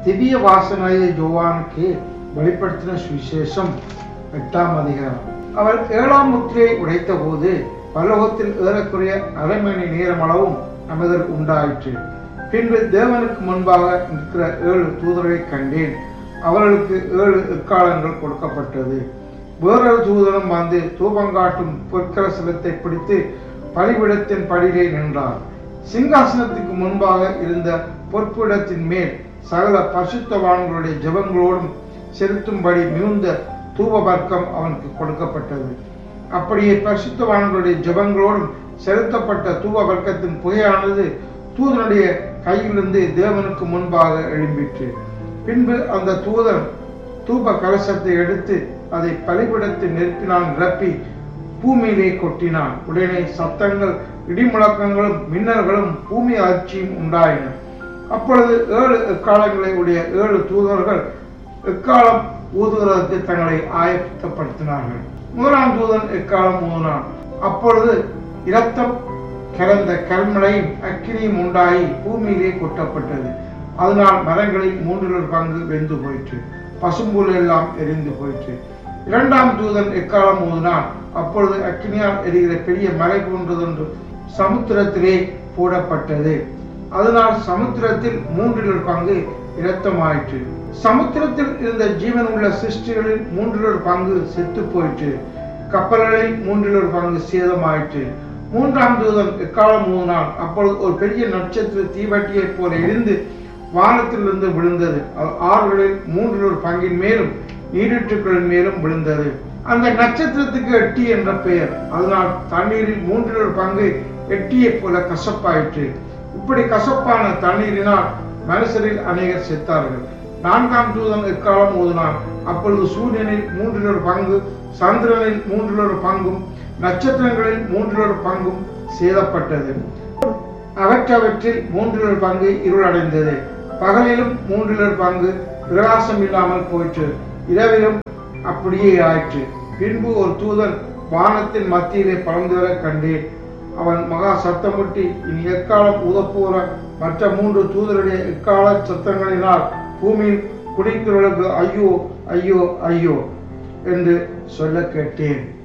திவ்ய வாசனாய ஜோவானுக்கு வெளிப்படுத்தின சுவிசேஷம் எட்டாம் அதிகாரம் அவர் ஏழாம் முத்திரையை உடைத்த போது பரலோகத்தில் ஏறக்குறைய அரை மணி நேரம் அளவும் அமைதல் உண்டாயிற்று பின்பு தேவனுக்கு முன்பாக நிற்கிற ஏழு தூதரை கண்டேன் அவர்களுக்கு ஏழு எக்காலங்கள் கொடுக்கப்பட்டது வேறொரு தூதனும் வந்து தூபங்காட்டும் பொற்கரசலத்தை பிடித்து பலிபிடத்தின் படியிலே நின்றார் சிங்காசனத்துக்கு முன்பாக இருந்த பொற்பிடத்தின் மேல் சகல பசுத்தவான்களுடைய ஜெபங்களோடும் செலுத்தும்படி மிகுந்த தூபவர்க்கம் அவனுக்கு கொடுக்கப்பட்டது அப்படியே பரிசுத்தவான்களுடைய ஜெபங்களோடும் செலுத்தப்பட்ட தூப வர்க்கத்தின் புகையானது தூதனுடைய கையிலிருந்து தேவனுக்கு முன்பாக எழும்பிற்று பின்பு அந்த தூதன் தூப கலசத்தை எடுத்து அதை பலிபிடத்து நெருப்பினால் நிரப்பி பூமியிலே கொட்டினான் உடனே சத்தங்கள் இடிமுழக்கங்களும் மின்னல்களும் பூமி அதிர்ச்சியும் உண்டாயின அப்பொழுது ஏழு எக்காலங்களை உடைய ஏழு தூதர்கள் எக்காலம் ஊதுகிறதற்கு தங்களை ஆயத்தப்படுத்தினார்கள் முதலாம் தூதன் எக்காலம் ஊதினான் அப்பொழுது இரத்தம் கலந்த கல்மழையும் அக்கினியும் உண்டாகி பூமியிலே கொட்டப்பட்டது அதனால் மரங்களில் மூன்றில் ஒரு பங்கு வெந்து போயிற்று பசும்புல் எல்லாம் எரிந்து போயிற்று இரண்டாம் தூதன் எக்காலம் ஊதினான் அப்பொழுது அக்கினியால் எரிகிற பெரிய மலை போன்றதொன்று சமுத்திரத்திலே போடப்பட்டது அதனால் சமுத்திரத்தில் மூன்றில் ஒரு பங்கு இரத்தமாயிற்று சமுத்திரத்தில் இருந்த ஜீவன் உள்ள சிருஷ்டிகளில் மூன்றில் ஒரு பங்கு செத்து போயிற்று கப்பல்களில் மூன்றில் ஒரு பங்கு சேதமாயிற்று மூன்றாம் தூதன் எக்காலம் ஊதினான் அப்பொழுது ஒரு பெரிய நட்சத்திர தீவட்டியைப் போல இருந்து வானத்திலிருந்து விழுந்தது அது ஆறுகளில் மூன்றில் ஒரு பங்கின் மேலும் நீரூற்றுக்களின் மேலும் விழுந்தது அந்த நட்சத்திரத்துக்கு எட்டி என்ற பெயர் அதனால் தண்ணீரில் மூன்றில் ஒரு பங்கு எட்டியைப் போல கசப்பாயிற்று இப்படி கசப்பான தண்ணீரினால் மனுஷரில் அநேகர் செத்தார்கள் நான்காம் தூதன் எக்காலம் ஊதினான் அப்பொழுது சூரியனில் மூன்றில் ஒரு பங்கு சந்திரனில் மூன்றில் ஒரு பங்கும் நட்சத்திரங்களில் மூன்றில் ஒரு பங்கும் சேதப்பட்டது அவற்றவற்றில் மூன்றில் ஒரு பங்கு இருளடைந்தது பகலிலும் மூன்றில் ஒரு பங்கு பிரகாசம் இல்லாமல் போயிற்று இரவிலும் அப்படியே ஆயிற்று பின்பு ஒரு தூதன் வானத்தின் மத்தியிலே பறந்து வர கண்டேன் அவன் மகா சத்தமிட்டு இனி எக்காலம் ஊதப்போற மற்ற மூன்று தூதருடைய எக்கால சத்தங்களினால் பூமியில் குடிக்கிறவர்களுக்கு ஐயோ ஐயோ ஐயோ என்று சொல்ல கேட்டேன்